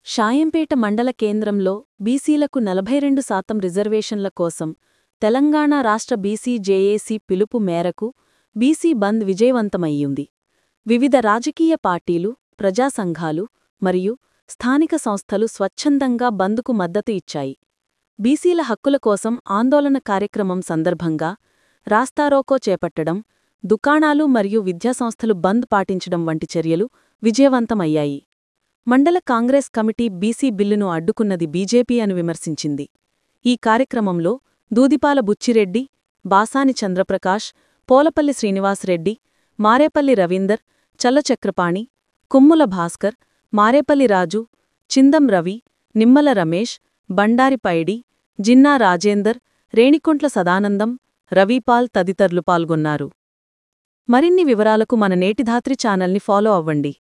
షాయంపేట మండల కేంద్రంలో బీసీలకు నలభై రెండు శాతం రిజర్వేషన్ల కోసం తెలంగాణ రాష్ట్ర బీసీ జేఏసీ పిలుపు మేరకు బీసీ బంద్ విజయవంతమయ్యింది వివిధ రాజకీయ పార్టీలు ప్రజా సంఘాలు మరియు స్థానిక సంస్థలు స్వచ్ఛందంగా బంద్కు మద్దతు ఇచ్చాయి బీసీల హక్కుల కోసం ఆందోళన కార్యక్రమం సందర్భంగా రాస్తారోకో చేపట్టడం దుకాణాలు మరియు విద్యాసంస్థలు బంద్ పాటించడం వంటి చర్యలు విజయవంతమయ్యాయి మండల కాంగ్రెస్ కమిటీ బీసీ బిల్లును అడ్డుకున్నది బీజేపీ అని విమర్శించింది ఈ కార్యక్రమంలో దూదిపాల బుచ్చిరెడ్డి బాసాని చంద్రప్రకాష్ పోలపల్లి శ్రీనివాసరెడ్డి మారేపల్లి రవీందర్ చల్లచక్రపాణి కుమ్ముల భాస్కర్ మారేపల్లి రాజు చిందం రవి నిమ్మల రమేష్ బండారి పైడి జిన్నా రాజేందర్ రేణికుంట్ల సదానందం రవిపాల్ తదితరులు పాల్గొన్నారు మరిన్ని వివరాలకు మన నేటిధాత్రి ఛానల్ని ఫాలో అవ్వండి